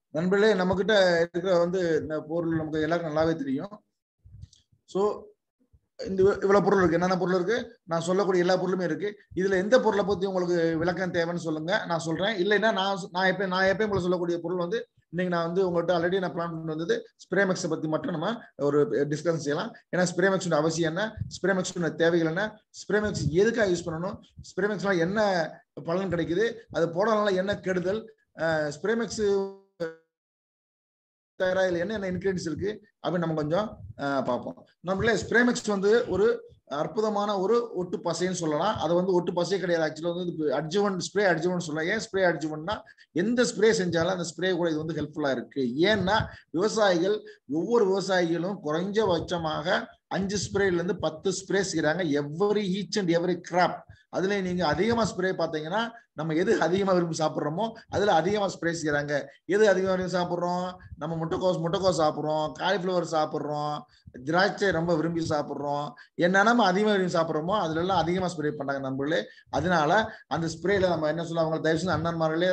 நண்பர்களே நம்ம கிட்ட இருக்கிற வந்து இந்த பொருள் நமக்கு எல்லாருக்கும் நல்லாவே தெரியும் ஸோ இந்த இவ்வளவு பொருள் இருக்கு என்னென்ன பொருள் இருக்கு நான் சொல்லக்கூடிய எல்லா பொருளுமே இருக்கு இதுல எந்த பொருளை பத்தி உங்களுக்கு விளக்கம் தேவைன்னு சொல்லுங்க நான் சொல்றேன் இல்லைன்னா நான் நான் எப்ப நான் எப்பயும் உங்களுக்கு சொல்லக்கூடிய பொருள் வந்து இன்னைக்கு நான் வந்து உங்கள்கிட்ட ஆல்ரெடி நான் பிளான் பண்ணி வந்தது ஸ்ப்ரேமெக்ஸை பத்தி மட்டும் நம்ம ஒரு டிஸ்கஸ் செய்யலாம் ஏன்னா ஸ்ப்ரேமெக்ஸோட அவசியம் என்ன ஸ்ப்ரேமெக்ஸோட தேவைகள் என்ன ஸ்ப்ரேமெக்ஸ் எதுக்காக யூஸ் பண்ணணும் ஸ்ப்ரேமெக்ஸ்னால என்ன பலன் கிடைக்குது அது போடனால என்ன கெடுதல் ஸ்ப்ரேமெக்ஸ் தயாராக என்ன என்ன இன்கிரீடியன்ஸ் இருக்கு அப்படின்னு நம்ம கொஞ்சம் பார்ப்போம் நம்மளே ஸ்ப்ரேமெக்ஸ் வந்து ஒரு அற்புதமான ஒரு ஒட்டு பசைன்னு சொல்லலாம் அது வந்து ஒட்டு பசையே கிடையாது ஆக்சுவலா வந்து அட்ஜுவன் ஸ்ப்ரே அட்ஜுவன் சொல்லலாம் ஏன் ஸ்ப்ரே அட்ஜுவன்னா எந்த ஸ்ப்ரே செஞ்சாலும் அந்த ஸ்ப்ரே கூட இது வந்து ஹெல்ப்ஃபுல்லா இருக்கு ஏன்னா விவசாயிகள் ஒவ்வொரு விவசாயிகளும் குறைஞ்சபட்சமாக அஞ்சு ஸ்ப்ரேல இருந்து பத்து ஸ்ப்ரே செய்யறாங்க every each and every crop அதுல நீங்க அதிகமா ஸ்ப்ரே பார்த்தீங்கன்னா நம்ம எது அதிகமா விரும்பி சாப்பிட்றோமோ அதுல அதிகமா ஸ்ப்ரே செய்யறாங்க எது அதிகமா விரும்பி சாப்பிட்றோம் நம்ம முட்டைக்கோஸ் முட்டைக்கோஸ் சாப்பிட்றோம் காலிஃபிளவர் சாப்பிட்றோம் திராட்சை ரொம்ப விரும்பி சாப்பிட்றோம் என்ன நம்ம அதிகமாக விரும்பி சாப்பிட்றோமோ அதுல எல்லாம் அதிகமா ஸ்ப்ரே பண்ணாங்க நம்மளே அதனால அந்த ஸ்ப்ரேல நம்ம என்ன சொல்ல அவங்க தயவு செஞ்சு அண்ணன்மார்களே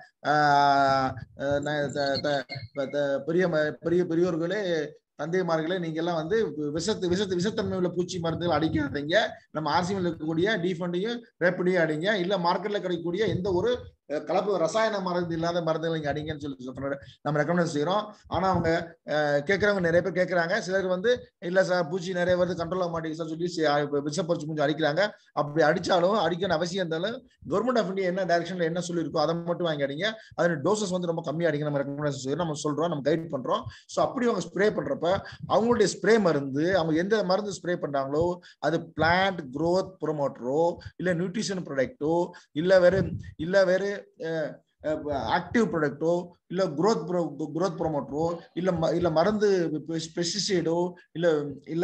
பெரிய பெரிய பெரியோர்களே தந்தைமார்களே நீங்க எல்லாம் வந்து விஷத்து விஷத்து விஷத்தன்மை உள்ள பூச்சி மருந்துகள் அடிக்காதீங்க நம்ம ஆர்சிஎம்ல இருக்கக்கூடிய டிஃபண்டையும் ரேப்பிடையும் அடிங்க இல்ல மார்க்கெட்ல கிடைக்கக்கூடிய எந்த ஒரு கலப்பு ரசாயன மருந்து இல்லாத மருந்துகள் நீங்க அடிங்கன்னு சொல்லி நம்ம ரெக்கமெண்ட் செய்யறோம் ஆனா அவங்க கேட்கறவங்க நிறைய பேர் கேட்கறாங்க சிலர் வந்து இல்ல சார் பூச்சி நிறைய வருது கண்ட்ரோல் ஆக மாட்டேங்குது சார் சொல்லி விஷப்பறிச்சு கொஞ்சம் அடிக்கிறாங்க அப்படி அடிச்சாலும் அடிக்கணும் அவசியம் இருந்தாலும் கவர்மெண்ட் ஆஃப் இந்தியா என்ன டைரக்ஷன்ல என்ன சொல்லியிருக்கோ அதை மட்டும் வாங்கி அடிங்க அதோட டோசஸ் வந்து ரொம்ப கம்மியா அடிங்க நம்ம ரெக்கமெண்டேஷன் செய்யறோம் நம்ம சொல்றோம் நம்ம கைட் பண்றோம் ஸோ அப்படி அவங்க ஸ்ப்ரே பண்றப்ப அவங்களுடைய ஸ்ப்ரே மருந்து அவங்க எந்த மருந்து ஸ்ப்ரே பண்றாங்களோ அது பிளான்ட் குரோத் ப்ரொமோட்டரோ இல்ல நியூட்ரிஷன் ப்ராடக்டோ இல்ல வேற இல்ல வேற ஆக்டிவ் ப்ராடக்டோ இல்ல குரோத் குரோத் ப்ரொமோட்டரோ இல்ல இல்ல மருந்து பெஸ்டிசைடோ இல்ல இல்ல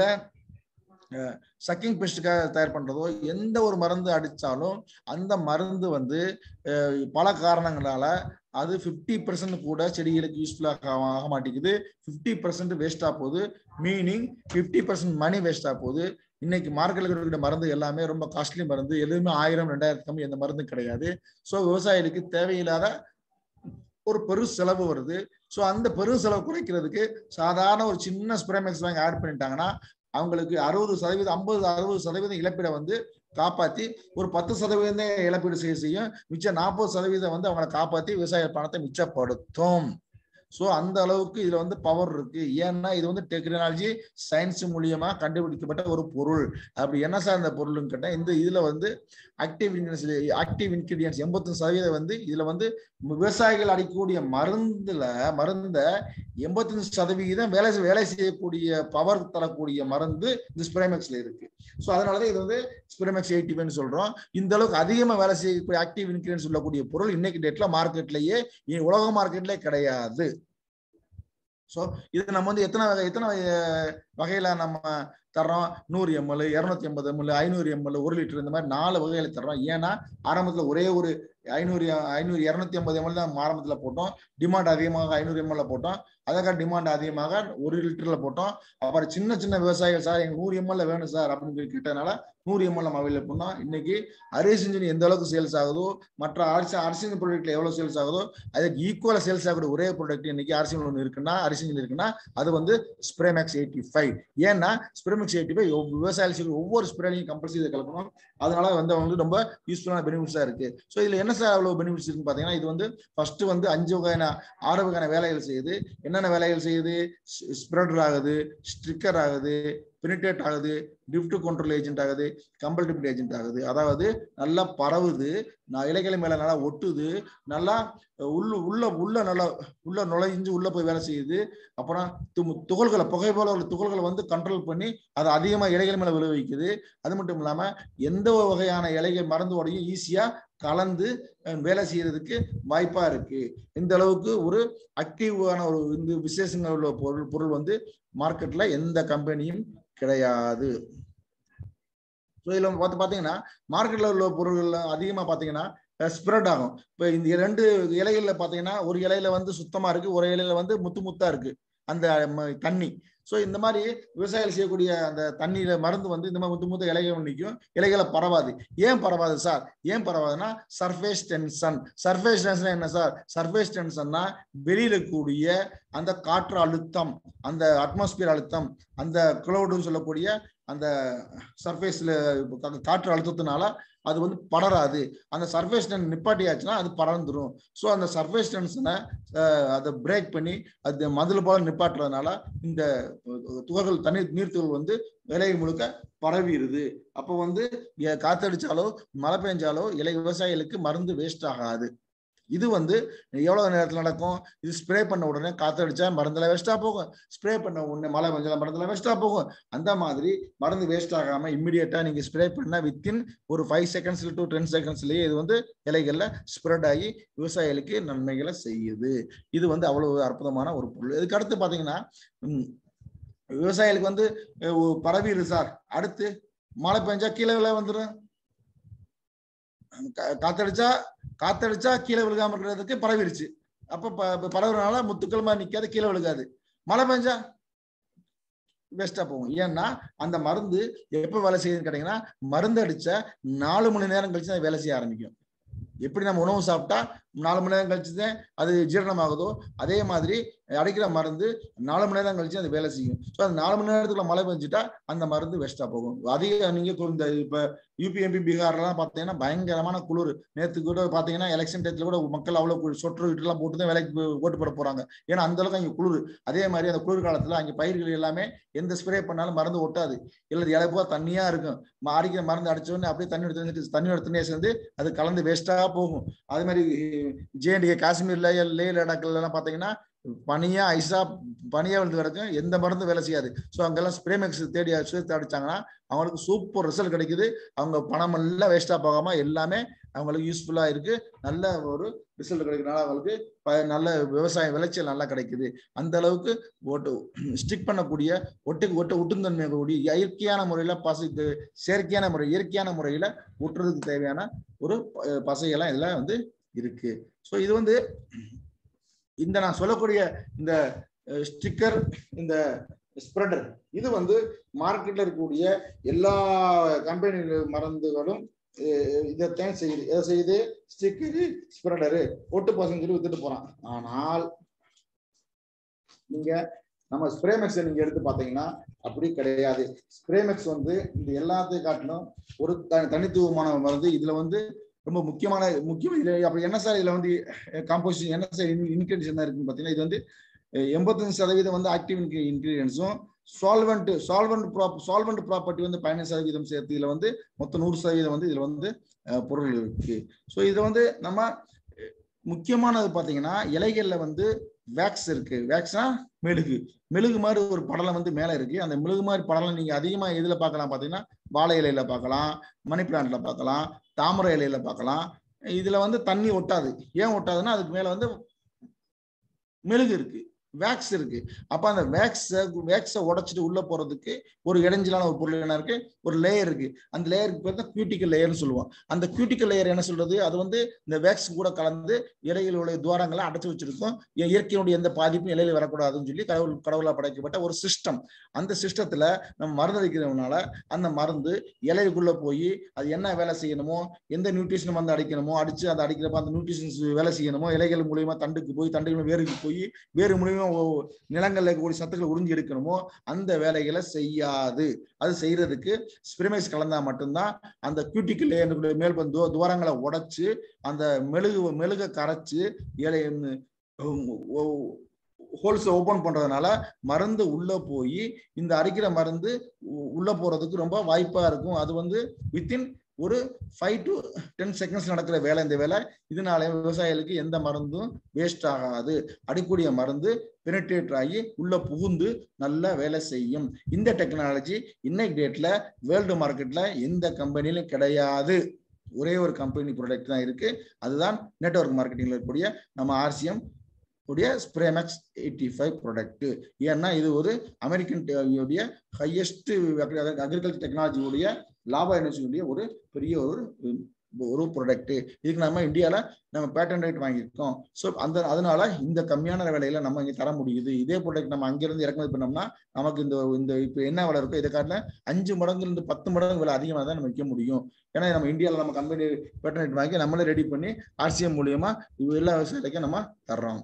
சக்கிங் பெஸ்டுக்காக தயார் பண்றதோ எந்த ஒரு மருந்து அடிச்சாலும் அந்த மருந்து வந்து பல காரணங்களால அது ஃபிஃப்டி பர்சன்ட் கூட செடிகளுக்கு யூஸ்ஃபுல்லாக ஆக மாட்டேங்குது ஃபிஃப்டி பர்சன்ட் வேஸ்டா போகுது மீனிங் ஃபிஃப்டி பர்சன்ட் மணி வேஸ்டா போகுது இன்னைக்கு மார்க்கெட்ல இருக்கிற மருந்து எல்லாமே ரொம்ப காஸ்ட்லி மருந்து எதுவுமே ஆயிரம் ரெண்டாயிரத்து கம்மி எந்த மருந்து கிடையாது ஸோ விவசாயிகளுக்கு தேவையில்லாத ஒரு பெரு செலவு வருது ஸோ அந்த பெரும் செலவு குறைக்கிறதுக்கு சாதாரண ஒரு சின்ன ஸ்ப்ரேமெக்ஸ் வாங்கி ஆட் பண்ணிட்டாங்கன்னா அவங்களுக்கு அறுபது சதவீதம் ஐம்பது அறுபது சதவீதம் இழப்பீடை வந்து காப்பாத்தி ஒரு பத்து சதவீதம் இழப்பீடு செய்ய செய்யும் மிச்சம் நாற்பது சதவீதம் வந்து அவங்களை காப்பாத்தி விவசாய பணத்தை மிச்சப்படுத்தும் ஸோ அந்த அளவுக்கு இதுல வந்து பவர் இருக்கு ஏன்னா இது வந்து டெக்னாலஜி சயின்ஸ் மூலியமா கண்டுபிடிக்கப்பட்ட ஒரு பொருள் அப்படி என்ன சார் இந்த பொருள்னு கேட்டேன் இந்த இதுல வந்து ஆக்டிவ் இன்கிரியன்ஸ் ஆக்டிவ் இன்கிரியன்ஸ் எண்பத்தஞ்சு சதவீதம் வந்து இதுல வந்து விவசாயிகள் அடிக்கக்கூடிய மருந்துல மருந்த எண்பத்தஞ்சு சதவீதம் வேலை வேலை செய்யக்கூடிய பவர் தரக்கூடிய மருந்து இந்த ஸ்பிரேமெக்ஸ்ல இருக்கு ஸோ அதனாலதான் இது வந்து ஸ்பிரமெக்ஸ் எயிட்டின்னு சொல்றோம் இந்த அளவுக்கு அதிகமா வேலை செய்யக்கூடிய ஆக்டிவ் இன்கிரியன்ஸ் உள்ளக்கூடிய பொருள் இன்னைக்கு டேட்ல மார்க்கெட்லயே உலக மார்க்கெட்ல கிடையாது ஸோ இது நம்ம வந்து எத்தனை வகை எத்தனை வகையில நம்ம தர்றோம் நூறு எம்எல் இரநூத்தி ஐம்பது எம்எல் ஐநூறு எம்எல் ஒரு லிட்டர் இந்த மாதிரி நாலு வகையில தர்றோம் ஏன்னா ஆரம்பத்துல ஒரே ஒரு ஐநூறு ஐநூறு இரநூத்தி ஐம்பது எம்எல் தான் ஆரம்பத்துல போட்டோம் டிமாண்ட் அதிகமாக ஐநூறு எம்எல்ல போட்டோம் அதற்காக டிமாண்ட் அதிகமாக ஒரு லிட்டர்ல போட்டோம் அப்புறம் சின்ன சின்ன விவசாயிகள் சார் எங்க நூறு எம்எல்ல வேணும் சார் அப்படின்னு சொல்லி கேட்டதுனால நூறு எம்எல் நம்ம அவைலபிள் பண்ணோம் இன்னைக்கு அரிசி இன்ஜின் எந்த அளவுக்கு சேல்ஸ் ஆகுதோ மற்ற அரிசி அரிசி ப்ராடக்ட்ல எவ்வளவு சேல்ஸ் ஆகுதோ அதுக்கு ஈக்குவலா சேல்ஸ் ஆகக்கூடிய ஒரே ப்ராடக்ட் இன்னைக்கு அரிசி ஒன்று இருக்குன்னா அரிசி இன்ஜின் இருக்குன்னா அது வந்து ஸ்ப்ரேமேக்ஸ் எயிட்டி ஃபைவ் ஏன்னா ஸ்ப்ரேமேக்ஸ் எயிட்டி ஃபைவ் விவசாயிகள் ஒவ்வொரு ஸ்ப்ரேலையும் கம்பல்சரி இதை கலக்கணும் அதனால வந்து வந்து ரொம்ப யூஸ்ஃபுல்லான பெனிஃபிட்ஸா இருக்கு ஸோ இதுல என்ன சார் அவ்வளவு பெனிஃபிட்ஸ் இருக்குன்னு பாத்தீங்கன்னா இது வந்து ஃபர்ஸ்ட் வந்து அஞ்சு வகையான ஆறு வகையான வேலைகள் செய்யுது என்னென்ன வேலைகள் செய்யுது ஸ்ப்ரெடர் ஆகுது ஸ்ட்ரிக்கர் ஆகுது பெனிட்ரேட் ஆகுது டிஃப்ட் கண்ட்ரோல் ஏஜென்ட் ஆகுது கம்பல்டிபிள் ஏஜென்ட் ஆகுது அதாவது நல்லா பரவுது இலைகளை மேல நல்லா ஒட்டுது நல்லா உள்ள உள்ள உள்ள நல்லா உள்ள நுழைஞ்சு உள்ள போய் வேலை செய்யுது அப்புறம் துகள்களை புகை போல உள்ள துகள்களை வந்து கண்ட்ரோல் பண்ணி அதை அதிகமா இலைகள் மேல விளைவிக்குது அது மட்டும் இல்லாம எந்த வகையான இலைகள் மருந்தோடையும் ஈஸியா கலந்து வேலை செய்யறதுக்கு வாய்ப்பா இருக்கு இந்த அளவுக்கு ஒரு ஆக்டிவான ஒரு இந்த விசேஷங்கள் உள்ள பொருள் பொருள் வந்து மார்க்கெட்ல எந்த கம்பெனியும் கிடையாது ஸோ இதுல பார்த்து பாத்தீங்கன்னா மார்க்கெட்ல உள்ள பொருள்கள் அதிகமா பாத்தீங்கன்னா ஸ்ப்ரெட் ஆகும் இப்போ இந்த ரெண்டு இலைகள்ல பாத்தீங்கன்னா ஒரு இலையில வந்து சுத்தமா இருக்கு ஒரு இலையில வந்து முத்து முத்தா இருக்கு அந்த ம- தண்ணி ஸோ இந்த மாதிரி விவசாயிகள் செய்யக்கூடிய அந்த தண்ணியில மருந்து வந்து இந்த மாதிரி முத்து முத்த இலைகள் நிற்கும் இலைகளை பரவாது ஏன் பரவாது சார் ஏன் பரவாதுன்னா சர்ஃபேஸ் டென்ஷன் சர்ஃபேஸ் டென்ஷன் என்ன சார் சர்ஃபேஸ் டென்ஷன்னா வெளியில கூடிய அந்த காற்று அழுத்தம் அந்த அட்மாஸ்பியர் அழுத்தம் அந்த கிளவுடுன்னு சொல்லக்கூடிய அந்த சர்ஃபேஸ்ல காற்று அழுத்தத்தினால அது வந்து படராது அந்த சர்ஃபேஸ் டென் நிப்பாட்டியாச்சுன்னா அது பறந்துரும் ஸோ அந்த சர்ஃபேஸ் டென்ஷனை அதை பிரேக் பண்ணி அது மதில் போல நிப்பாட்டுறதுனால இந்த அஹ், துகள்கள் தண்ணீர் நீர்த்துகள் வந்து இலை முழுக்க பரவிடுது அப்போ வந்து எ- காத்தடிச்சாலோ மழை பெஞ்சாலோ இலை விவசாயிகளுக்கு மருந்து வேஸ்ட் ஆகாது இது வந்து எவ்வளவு நேரத்தில் நடக்கும் இது ஸ்ப்ரே பண்ண உடனே காத்தடிச்சா மருந்துல வேஸ்டா போகும் ஸ்ப்ரே பண்ண உடனே மழை பெஞ்சா மருந்துல வேஸ்டா போகும் அந்த மாதிரி மருந்து வேஸ்ட் ஆகாம இம்மிடியட்டா நீங்க ஸ்ப்ரே பண்ண வித்தின் ஒரு ஃபைவ் செகண்ட்ஸ்ல டு டென் செகண்ட்ஸ்லயே இது வந்து இலைகள்ல ஸ்ப்ரெட் ஆகி விவசாயிகளுக்கு நன்மைகளை செய்யுது இது வந்து அவ்வளவு அற்புதமான ஒரு பொருள் இதுக்கு அடுத்து பாத்தீங்கன்னா ம், விவசாயிகளுக்கு வந்து அஹ், ஒ- பரவிடுது சார் அடுத்து மழை பெஞ்சா கீழே விழ வந்துடும் கா- காத்தடிச்சா காத்தடிச்சா கீழே விழுகாம இருக்கிறதுக்கு பரவிடுச்சு அப்ப ப- ப- பரவுறதுனால முத்துக்கள் மாதிரி நிக்காது கீழே விழுகாது மழை பெஞ்சா வேஸ்டா போகும் ஏன்னா அந்த மருந்து எப்ப வேலை செய்யுதுன்னு கேட்டீங்கன்னா மருந்து அடிச்ச நாலு மணி நேரம் கழிச்சு தான் வேலை செய்ய ஆரம்பிக்கும் எப்படி நம்ம உணவு சாப்பிட்டா நாலு மணி நேரம் கழிச்சு தான் அது ஜீரணமாகுதோ அதே மாதிரி அடிக்கிற மருந்து நாலு மணி நேரம் கழிச்சு அது வேலை செய்யும் ஸோ அந்த நாலு மணி நேரத்துக்குள்ள மழை பெஞ்சிட்டா அந்த மருந்து வேஸ்டா போகும் அதிக நீங்க கு- இந்த இப்ப யூபிஎம்பி பீகார்லாம் பார்த்தீங்கன்னா பயங்கரமான குளிர் நேத்து கூட பாத்தீங்கன்னா எலெக்ஷன் டயத்துல கூட மக்கள் அவ்வளவு சொற்று எல்லாம் போட்டு தான் வேலைக்கு போ- ஓட்டு போட போறாங்க ஏன்னா அந்த அளவுக்கு அங்க குளிர் அதே மாதிரி அந்த குளிர் காலத்துல அங்க பயிர்கள் எல்லாமே எந்த ஸ்ப்ரே பண்ணாலும் மருந்து ஒட்டாது இல்லை இலைப்போ தண்ணியா இருக்கும் ம- அடிக்கிற மருந்து அடிச்ச உடனே அப்படியே தண்ணி எடுத்து வந்துட்டு தண்ணி எடுத்துனே சேர்ந்து அது கலந்து வேஸ்டா போகும் அதே மாதிரி ஜேஎன்டிகே காஷ்மீர்ல லே லடாக்ல எல்லாம் பாத்தீங்கன்னா பனியா ஐஸா பனியா விழுந்து கிடக்கும் எந்த மருந்து வேலை செய்யாது ஸோ அங்கெல்லாம் ஸ்ப்ரேமெக்ஸ் தேடி சேர்த்து அடிச்சாங்கன்னா அவங்களுக்கு சூப்பர் ரிசல்ட் கிடைக்குது அவங்க பணம் எல்லாம் வேஸ்டா போகாம எல்லாமே அவங்களுக்கு யூஸ்ஃபுல்லா இருக்கு நல்ல ஒரு ரிசல்ட் கிடைக்கிறனால அவங்களுக்கு ப- நல்ல விவசாய விளைச்சல் நல்லா கிடைக்குது அந்த அளவுக்கு ஒட்டு ஸ்டிக் பண்ணக்கூடிய ஒட்டுக்கு ஒட்டு ஒட்டுந்தன்மை கூடிய இயற்கையான முறையில பசு இது செயற்கையான முறை இயற்கையான முறையில ஒட்டுறதுக்கு தேவையான ஒரு ப- பசையெல்லாம் இதுல வந்து இருக்கு ஸோ இது வந்து இந்த நான் சொல்லக்கூடிய இந்த ஸ்டிக்கர் இந்த ஸ்ப்ரெடர் இது வந்து மார்க்கெட்ல இருக்கக்கூடிய எல்லா கம்பெனி மருந்துகளும் அஹ் இதைத்தான் செய்யுது எதை செய்யுது ஸ்டிக்கரு ஸ்ப்ரெடரு ஒட்டு பசங்க சொல்லி வித்துட்டு போறான் ஆனால் நீங்க நம்ம ஸ்ப்ரேமெக்ஸை நீங்க எடுத்து பாத்தீங்கன்னா அப்படி கிடையாது ஸ்ப்ரேமெக்ஸ் வந்து இந்த எல்லாத்தையும் காட்டிலும் ஒரு த- தனித்துவமான மருந்து இதுல வந்து ரொம்ப முக்கியமான முக்கியம் இதுல அப்படி என்ன சார் இதுல வந்து காம்போசிஷன் என்ன சார் இன்கிரீடியன்ஸ் என்ன இருக்குன்னு பாத்தீங்கன்னா இது வந்து அஹ், எண்பத்தஞ்சு சதவீதம் வந்து ஆக்டிவ் இன்கிரீடியன்ஸும் solvent solvent prop solvent property வந்து பதினஞ்சு சதவீதம் சேர்த்து இதுல வந்து மொத்தம் நூறு சதவீதம் வந்து இதுல வந்து அஹ், பொருள் இருக்கு ஸோ இது வந்து நம்ம அஹ், முக்கியமானது பாத்தீங்கன்னா இலைகள்ல வந்து வேக்ஸ் இருக்கு வேக்ஸ்னா மெழுகு மெழுகு மாதிரி ஒரு படலம் வந்து மேல இருக்கு அந்த மெழுகு மாதிரி படலம் நீங்க அதிகமா எதுல பார்க்கலாம் பாத்தீங்கன்னா வாழை இலையில பார்க்கலாம் மணி பிளான்ட்ல பார்க்கலாம் தாமரை இலையில பார்க்கலாம் இதுல வந்து தண்ணி ஒட்டாது ஏன் ஒட்டாதுன்னா அதுக்கு மேல வந்து மெழுகு இருக்கு வேக்ஸ் இருக்கு அப்ப அந்த வேக்ஸ வேக்ஸை உடைச்சிட்டு உள்ள போறதுக்கு ஒரு இடைஞ்சலான ஒரு பொருள் என்ன இருக்கு ஒரு லேயர் இருக்கு அந்த லேயருக்கு பேர் தான் கியூட்டிக்கல் லேயர்னு சொல்லுவோம் அந்த கியூட்டிக்கல் லேயர் என்ன சொல்றது அது வந்து இந்த வேக்ஸ் கூட கலந்து இலைகளுடைய துவாரங்களை அடைச்சு வச்சிருக்கும் இய- இயற்கையினுடைய எந்த பாதிப்பும் இலையில வரக்கூடாதுன்னு சொல்லி கடவுள் கடவுளால் படைக்கப்பட்ட ஒரு சிஸ்டம் அந்த சிஸ்டத்துல நம்ம மருந்து அடிக்கிறதுனால அந்த மருந்து இலைக்குள்ள போய் அது என்ன வேலை செய்யணுமோ எந்த நியூட்ரிஷன் வந்து அடிக்கணுமோ அடிச்சு அதை அடிக்கிறப்ப அந்த நியூட்ரிஷன்ஸ் வேலை செய்யணுமோ இலைகள் மூலியமா தண்டுக்கு போய் தண்டுகள் வேருக்கு போய் வேறு மூலியமா ஒ- நிலங்கள்ல இருக்கக்கூடிய சத்துக்களை உறிஞ்சி எடுக்கணுமோ அந்த வேலைகளை செய்யாது அது செய்யறதுக்கு ஸ்பிரிமைஸ் கலந்தா மட்டும்தான் அந்த கியூட்டிக்கல் லேயர் மேல் வந்து து- துவாரங்களை உடைச்சு அந்த மெழுகு மெழுக கரைச்சு இலை ஹோல்ஸ் ஓபன் பண்றதுனால மருந்து உள்ள போய் இந்த அரைக்கிற மருந்து உ- உள்ள போறதுக்கு ரொம்ப வாய்ப்பா இருக்கும் அது வந்து வித்தின் ஒரு ஃபைவ் டு டென் செகண்ட்ஸ் நடக்கிற வேலை இந்த வேலை இதனால விவசாயிகளுக்கு எந்த மருந்தும் வேஸ்ட் ஆகாது அடிக்கூடிய மருந்து பெனிட்ரேட் ஆகி உள்ள புகுந்து நல்லா வேலை செய்யும் இந்த டெக்னாலஜி இன்னைக்கு டேட்ல வேர்ல்டு மார்க்கெட்ல எந்த கம்பெனிலும் கிடையாது ஒரே ஒரு கம்பெனி ப்ராடக்ட் தான் இருக்கு அதுதான் நெட்வொர்க் மார்க்கெட்டிங்ல இருக்கக்கூடிய நம்ம ஆர்சிஎம் உடைய ஸ்ப்ரேமேக்ஸ் எயிட்டி ஃபைவ் ப்ராடக்ட் ஏன்னா இது ஒரு அமெரிக்கன் உடைய ஹையஸ்ட் அக்ரிகல்ச்சர் டெக்னாலஜியுடைய லாப எனர்ஜியுடைய ஒரு பெரிய ஒரு ஒரு ப்ராடக்ட் இதுக்கு நம்ம இந்தியால நம்ம பேட்டன் ரைட் வாங்கியிருக்கோம் ஸோ அந்த அதனால இந்த கம்மியான விலையில நம்ம இங்க தர முடியுது இதே ப்ராடக்ட் நம்ம அங்கிருந்து இறக்குமதி பண்ணோம்னா நமக்கு இந்த இந்த இப்போ என்ன விலை இருக்கோ இதை காட்டில அஞ்சு மடங்குல இருந்து பத்து மடங்கு விலை அதிகமாக தான் நம்ம விற்க முடியும் ஏன்னா நம்ம இந்தியாவில் நம்ம கம்பெனி பேட்டன் ரைட் வாங்கி நம்மளே ரெடி பண்ணி ஆர்சிஎம் மூலியமா இவ எல்லா விவசாயிகளுக்கும் நம்ம தர்றோம்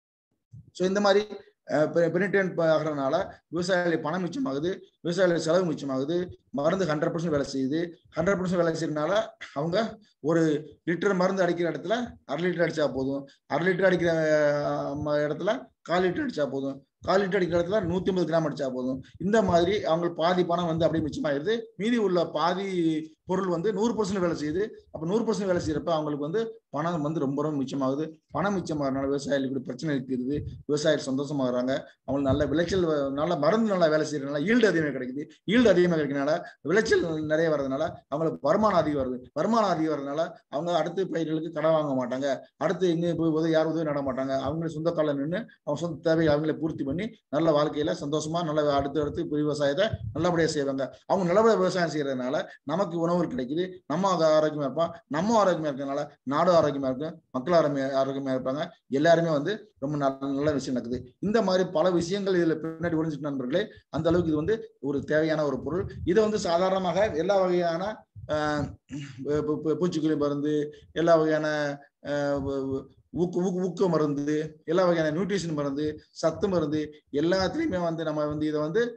ஸோ இந்த மாதிரி பெனிட்ரேட் ஆகிறதுனால விவசாயிகளுக்கு பணம் மிச்சமாகுது விவசாயிகளுக்கு செலவு மிச்சமாகுது மருந்து ஹண்ட்ரட் பர்சன்ட் வேலை செய்யுது ஹண்ட்ரட் பர்சன்ட் வேலை செய்யறதுனால அவங்க ஒரு லிட்டர் மருந்து அடிக்கிற இடத்துல அரை லிட்டர் அடிச்சா போதும் அரை லிட்டர் அடிக்கிற அஹ், இடத்துல கால் லிட்டர் அடிச்சா போதும் கால் லிட்டர் அடிக்கிற இடத்துல நூத்தி ஐம்பது கிராம் அடிச்சா போதும் இந்த மாதிரி அவங்களுக்கு பாதி பணம் வந்து அப்படியே மிச்சமாயிருது மீதி உள்ள பாதி பொருள் வந்து நூறு பர்சன்ட் வேலை செய்யுது அப்ப நூறு பர்சன்ட் வேலை செய்யறப்ப அவங்களுக்கு வந்து பணம் வந்து ரொம்ப ரொம்ப மிச்சமாகுது பணம் மிச்சமாகறதுனால விவசாயிகளுக்கு இப்படி பிரச்சனை இருக்குது விவசாயிகள் சந்தோஷமாகறாங்க அவங்களுக்கு நல்ல விளைச்சல் வ- நல்ல மருந்து நல்லா வேலை செய்யறதுனால ஈல்டு அதிகமாக கிடைக்குது ஈல்டு அதிகமாக கிடைக்கிறதுனால விளைச்சல் நிறைய வர்றதுனால அவங்களுக்கு வருமானம் அதிகம் வருது வருமானம் அதிகம் வர்றதுனால அவங்க அடுத்த பயிர்களுக்கு கடன் வாங்க மாட்டாங்க அடுத்து எங்க போய் உதவி யார் உதவி நட மாட்டாங்க அவங்களே சொந்த காலில் நின்று அவங்க சொந்த தேவையை அவங்களே பூர்த்தி பண்ணி நல்ல வாழ்க்கையில சந்தோஷமா நல்ல அடுத்து அடுத்து இப்ப விவசாயத்தை நல்லபடியா செய்வாங்க அவங்க நல்லபடியா விவசாயம் செய்யறதுனால நமக்கு உணவு கிடைக்குது நம்ம ஆக- ஆரோக்கியமா இருப்போம் நம்ம ஆரோக்கியமா இருக்கிறதுனால நாடு ஆரோக்கியமா இருக்கும் மக்கள் ஆரோக்கிய ஆரோக்கியமா இருப்பாங்க எல்லாருமே வந்து ரொம்ப நல்ல நல்ல விஷயம் நடக்குது இந்த மாதிரி பல விஷயங்கள் இதுல பின்னாடி ஒளிஞ்சிட்டு நண்பர்களே அந்த அளவுக்கு இது வந்து ஒரு தேவையான ஒரு பொருள் இதை வந்து சாதாரணமாக எல்லா வகையான ஆஹ், பூ- பூ- பூ- பூச்சிக்கொல்லி மருந்து எல்லா வகையான ஆஹ், ஊ- ஊ- ஊக்க ஊக்க ஊக்க மருந்து எல்லா வகையான நியூட்ரிஷன் மருந்து சத்து மருந்து எல்லாத்துலயுமே வந்து நம்ம வந்து இதை வந்து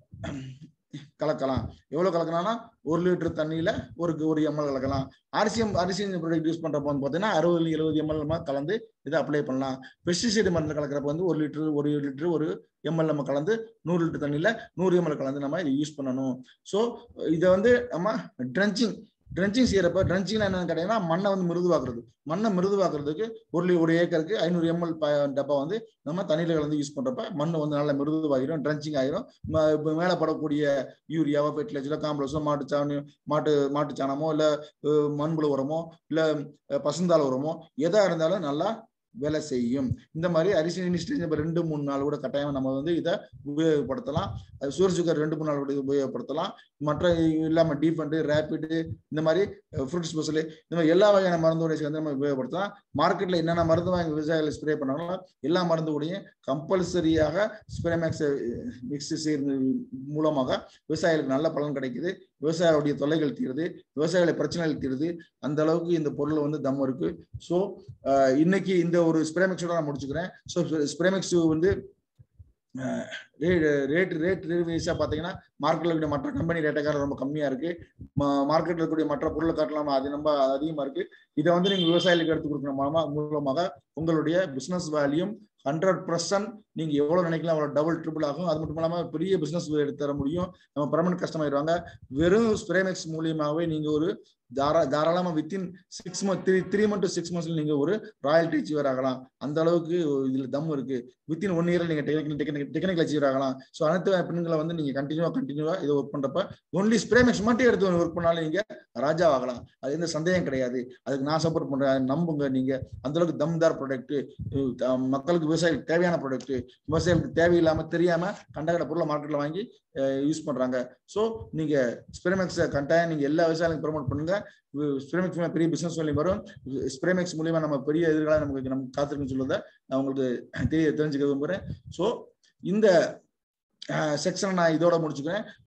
கலக்கலாம் எவ்வளவு கலக்கலாம்னா ஒரு லிட்டர் தண்ணியில ஒரு ஒரு எம்எல் கலக்கலாம் அரிசியம் அரிசி ப்ராடக்ட் யூஸ் பண்றப்ப வந்து பாத்தீங்கன்னா அறுபது எழுபது எம்எல் கலந்து இதை அப்ளை பண்ணலாம் பெஸ்டிசைடு மருந்து கலக்கிறப்ப வந்து ஒரு லிட்டர் ஒரு லிட்டர் ஒரு எம்எல் நம்ம கலந்து நூறு லிட்டர் தண்ணியில நூறு எம்எல் கலந்து நம்ம இதை யூஸ் பண்ணணும் ஸோ இதை வந்து நம்ம ட்ரென்ச்சிங் ட்ரென்ச்சிங் செய்யறப்ப ட்ரென்ச்சிங் என்னன்னு கேட்டீங்கன்னா மண்ணை வந்து மிருதுவாக்குறது மண்ணை மிருதுவாக்குறதுக்கு ஒரு லி- ஒரு ஏக்கருக்கு ஐநூறு எம்எல் டப்பா வந்து நம்ம தண்ணியில கலந்து யூஸ் பண்றப்ப மண் வந்து நல்லா மிருதுவாகிடும் ட்ரென்ச்சிங் ஆகிரும் ம- இப்ப மேல படக்கூடிய யூரியாவோ ஃபெர்டிலைசரோ காம்ப்ளெக்ஸோ மாட்டு சாணி மாட்டு மாட்டு சாணமோ இல்ல அஹ், மண்புழு உரமோ இல்ல அஹ், பசுந்தாள் உரமோ எதா இருந்தாலும் நல்லா வேலை செய்யும் இந்த மாதிரி அரிசி இனிஸ்ட் ரெண்டு மூணு நாள் கூட கட்டாயம் நம்ம வந்து இதை உபயோகப்படுத்தலாம் அது சூர் சுகர் ரெண்டு மூணு நாள் கூட உபயோகப்படுத்தலாம் மற்ற இல்லாம டீஃபண்டு ரேபிடு இந்த மாதிரி ஃப்ரூட் ஸ்பெஷல் இந்த மாதிரி எல்லா வகையான மருந்துடைய சேர்ந்து நம்ம உபயோகப்படுத்தலாம் மார்க்கெட்ல என்னென்ன மருந்து வாங்கி விவசாயிகள் ஸ்ப்ரே பண்ணாங்களோ எல்லா மருந்து கூடயும் கம்பல்சரியாக ஸ்ப்ரேமேக்ஸ் மிக்ஸ் செய்யறது மூலமாக விவசாயிகளுக்கு நல்ல பலன் கிடைக்குது விவசாயிகளுடைய தொல்லைகள் தீருது விவசாயிகளுடைய பிரச்சனைகள் தீருது அந்த அளவுக்கு இந்த பொருள் வந்து தம் இருக்கு ஸோ இன்னைக்கு இந்த ஒரு ஸ்ப்ரேமெக்ஸோட நான் முடிச்சுக்கிறேன் ஸோ ஸ்ப்ரேமெக்ஸ் வந்து ரேட் ரேட் வைஸா பாத்தீங்கன்னா மார்க்கெட்ல இருக்கக்கூடிய மற்ற கம்பெனி ரேட்டக்கார ரொம்ப கம்மியா இருக்கு மார்க்கெட்ல இருக்கக்கூடிய மற்ற பொருளை காட்டலாம் அது ரொம்ப அதிகமா இருக்கு இதை வந்து நீங்க விவசாயிகளுக்கு எடுத்து கொடுக்கணும் மூலமா மூலமாக உங்களுடைய பிசினஸ் வேல்யூம் ஹண்ட்ரட் பர்சன்ட் நீங்க எவ்வளவு நினைக்கலாம் அவ்வளவு டபுள் ட்ரிபிள் ஆகும் அது மட்டும் இல்லாம பெரிய பிசினஸ் எடுத்து தர முடியும் நம்ம பர்மனன்ட் கஸ்டமர் ஆயிடுவாங்க வெறும் ஸ்ப்ரேமெக்ஸ் மூலியமாவே நீங்க ஒரு தாரா தாராளமா within six month three three month six மந்த்ஸ்ல நீங்க ஒரு ராயல்டி அச்சீவர் ஆகலாம் அந்த அளவுக்கு இதுல தம் இருக்கு வித்தின் ஒன் இயர்ல நீங்க டெக்னிக்கல் டெக்னிக்கல் அச்சீவர் ஆகலாம் ஸோ அனைத்து பெண்களை வந்து நீங்க கண்டினியூவா கண்டினியூவா இதை ஒர்க் பண்றப்ப ஒன்லி ஸ்ப்ரேமெக்ஸ் மட்டும் எடுத்து ஒர்க் பண்ணாலும் நீங்க ராஜா ஆகலாம் அது எந்த சந்தேகம் கிடையாது அதுக்கு நான் சப்போர்ட் பண்றேன் நம்புங்க நீங்க அந்த அளவுக்கு தம்தார் ப்ராடக்ட் மக்களுக்கு விவசாயிகளுக்கு தேவையான ப்ராடக்ட் விவசாயிகளுக்கு தேவையில்லாம தெரியாம கண்டகட பொருளை மார்க்கெட்ல வாங்கி யூஸ் பண்றாங்க ஸோ நீங்க ஸ்பிரமெக்ஸ் கட்டாயம் நீங்க எல்லா விவசாயிகளுக்கும் ப்ரொமோட் பண்ணுங்க ஸ்பிரமெக்ஸ் மூலம் பெரிய பிசினஸ் மூலியம் வரும் ஸ்பிரமெக்ஸ் மூலியமா நம்ம பெரிய எதிர்காலம் நமக்கு நமக்கு காத்திருக்குன்னு சொல்லுறத நான் உங்களுக்கு தெரிய தெரிஞ்சுக்க விரும்புறேன் ஸோ இந்த செக்ஷனை நான் இதோட முடிச்சுக்கிறேன்